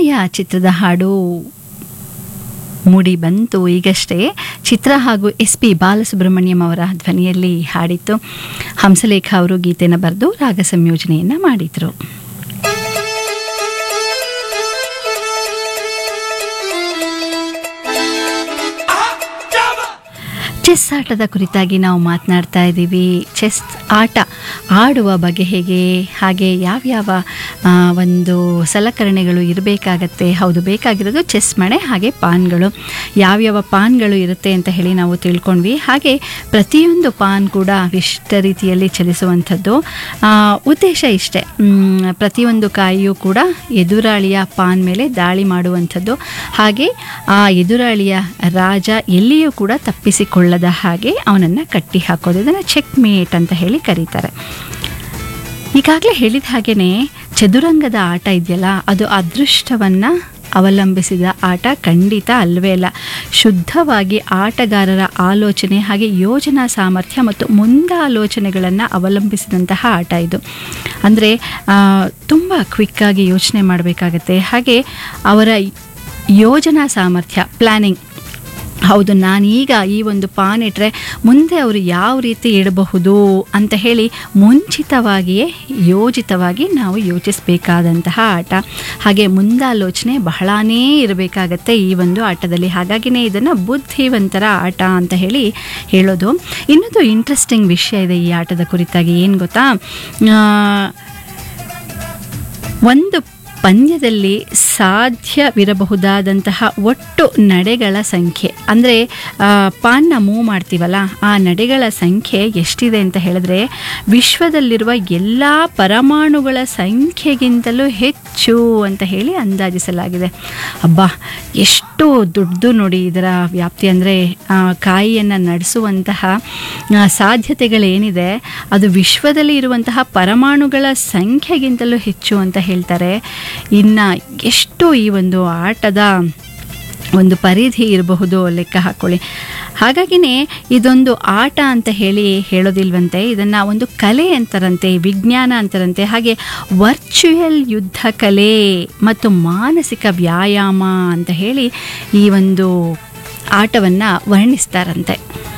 ಅನನ್ಯ ಚಿತ್ರದ ಹಾಡು ಮೂಡಿ ಬಂತು ಈಗಷ್ಟೇ ಚಿತ್ರ ಹಾಗೂ ಎಸ್ ಪಿ ಬಾಲಸುಬ್ರಹ್ಮಣ್ಯಂ ಅವರ ಧ್ವನಿಯಲ್ಲಿ ಹಾಡಿತ್ತು ಹಂಸಲೇಖ ಅವರು ಗೀತೆನ ಬರೆದು ರಾಗ ಸಂಯೋಜನೆಯನ್ನು ಮಾಡಿದರು ಚೆಸ್ ಆಟದ ಕುರಿತಾಗಿ ನಾವು ಮಾತನಾಡ್ತಾ ಇದ್ದೀವಿ ಚೆಸ್ ಆಟ ಆಡುವ ಬಗೆ ಹೇಗೆ ಹಾಗೆ ಯಾವ್ಯಾವ ಆ, ಒಂದು ಸಲಕರಣೆಗಳು ಇರಬೇಕಾಗತ್ತೆ ಹೌದು ಬೇಕಾಗಿರೋದು ಚೆಸ್ ಮಣೆ ಹಾಗೆ ಪಾನ್ಗಳು ಯಾವ್ಯಾವ ಪಾನ್ಗಳು ಇರುತ್ತೆ ಅಂತ ಹೇಳಿ ನಾವು ತಿಳ್ಕೊಂಡ್ವಿ ಹಾಗೆ ಪ್ರತಿಯೊಂದು ಪಾನ್ ಕೂಡ ವಿಶಿಷ್ಟ ರೀತಿಯಲ್ಲಿ ಚಲಿಸುವಂಥದ್ದು ಆ, ಉದ್ದೇಶ ಇಷ್ಟೇ ಮ್, ಪ್ರತಿಯೊಂದು ಕಾಯಿಯೂ ಕೂಡ ಎದುರಾಳಿಯ ಪಾನ್ ಮೇಲೆ ದಾಳಿ ಮಾಡುವಂಥದ್ದು ಹಾಗೆ ಆ ಎದುರಾಳಿಯ ರಾಜ ಎಲ್ಲಿಯೂ ಕೂಡ ತಪ್ಪಿಸಿಕೊಳ್ಳದ ಹಾಗೆ ಅವನನ್ನು ಕಟ್ಟಿ ಹಾಕೋದು ಇದನ್ನು ಚೆಕ್ ಮೇಟ್ ಅಂತ ಹೇಳಿ ಕರೀತಾರೆ ಈಗಾಗಲೇ ಹೇಳಿದ ಹಾಗೆಯೇ ಚದುರಂಗದ ಆಟ ಇದೆಯಲ್ಲ ಅದು ಅದೃಷ್ಟವನ್ನು ಅವಲಂಬಿಸಿದ ಆಟ ಖಂಡಿತ ಅಲ್ವೇ ಅಲ್ಲ ಶುದ್ಧವಾಗಿ ಆಟಗಾರರ ಆಲೋಚನೆ ಹಾಗೆ ಯೋಜನಾ ಸಾಮರ್ಥ್ಯ ಮತ್ತು ಮುಂದಾಲೋಚನೆಗಳನ್ನು ಅವಲಂಬಿಸಿದಂತಹ ಆಟ ಇದು ಅಂದರೆ ತುಂಬ ಕ್ವಿಕ್ಕಾಗಿ ಯೋಚನೆ ಮಾಡಬೇಕಾಗತ್ತೆ ಹಾಗೆ ಅವರ ಯೋಜನಾ ಸಾಮರ್ಥ್ಯ ಪ್ಲ್ಯಾನಿಂಗ್ ಹೌದು ನಾನೀಗ ಈ ಒಂದು ಪಾನ್ ಇಟ್ಟರೆ ಮುಂದೆ ಅವರು ಯಾವ ರೀತಿ ಇಡಬಹುದು ಅಂತ ಹೇಳಿ ಮುಂಚಿತವಾಗಿಯೇ ಯೋಜಿತವಾಗಿ ನಾವು ಯೋಚಿಸಬೇಕಾದಂತಹ ಆಟ ಹಾಗೆ ಮುಂದಾಲೋಚನೆ ಬಹಳನೇ ಇರಬೇಕಾಗತ್ತೆ ಈ ಒಂದು ಆಟದಲ್ಲಿ ಹಾಗಾಗಿನೇ ಇದನ್ನು ಬುದ್ಧಿವಂತರ ಆಟ ಅಂತ ಹೇಳಿ ಹೇಳೋದು ಇನ್ನೊಂದು ಇಂಟ್ರೆಸ್ಟಿಂಗ್ ವಿಷಯ ಇದೆ ಈ ಆಟದ ಕುರಿತಾಗಿ ಏನು ಗೊತ್ತಾ ಆ, ಒಂದು ಪಂದ್ಯದಲ್ಲಿ ಸಾಧ್ಯವಿರಬಹುದಾದಂತಹ ಒಟ್ಟು ನಡೆಗಳ ಸಂಖ್ಯೆ ಅಂದರೆ ಪಾನ್ನ ಮೂವ್ ಮಾಡ್ತೀವಲ್ಲ ಆ ನಡೆಗಳ ಸಂಖ್ಯೆ ಎಷ್ಟಿದೆ ಅಂತ ಹೇಳಿದ್ರೆ ವಿಶ್ವದಲ್ಲಿರುವ ಎಲ್ಲ ಪರಮಾಣುಗಳ ಸಂಖ್ಯೆಗಿಂತಲೂ ಹೆಚ್ಚು ಅಂತ ಹೇಳಿ ಅಂದಾಜಿಸಲಾಗಿದೆ ಅಬ್ಬಾ ಎಷ್ಟು ದೊಡ್ಡದು ನೋಡಿ ಇದರ ವ್ಯಾಪ್ತಿ ಅಂದರೆ ಕಾಯಿಯನ್ನು ನಡೆಸುವಂತಹ ಆ, ಸಾಧ್ಯತೆಗಳೇನಿದೆ ಅದು ವಿಶ್ವದಲ್ಲಿ ಇರುವಂತಹ ಪರಮಾಣುಗಳ ಸಂಖ್ಯೆಗಿಂತಲೂ ಹೆಚ್ಚು ಅಂತ ಹೇಳ್ತಾರೆ ಇನ್ನು ಎಷ್ಟು ಈ ಒಂದು ಆಟದ ಒಂದು ಪರಿಧಿ ಇರಬಹುದು ಲೆಕ್ಕ ಹಾಕ್ಕೊಳ್ಳಿ ಹಾಗಾಗಿನೇ ಇದೊಂದು ಆಟ ಅಂತ ಹೇಳಿ ಹೇಳೋದಿಲ್ವಂತೆ ಇದನ್ನು ಒಂದು ಕಲೆ ಅಂತಾರಂತೆ ವಿಜ್ಞಾನ ಅಂತಾರಂತೆ ಹಾಗೆ ವರ್ಚುವಲ್ ಯುದ್ಧ ಕಲೆ ಮತ್ತು ಮಾನಸಿಕ ವ್ಯಾಯಾಮ ಅಂತ ಹೇಳಿ ಈ ಒಂದು ಆಟವನ್ನು ವರ್ಣಿಸ್ತಾರಂತೆ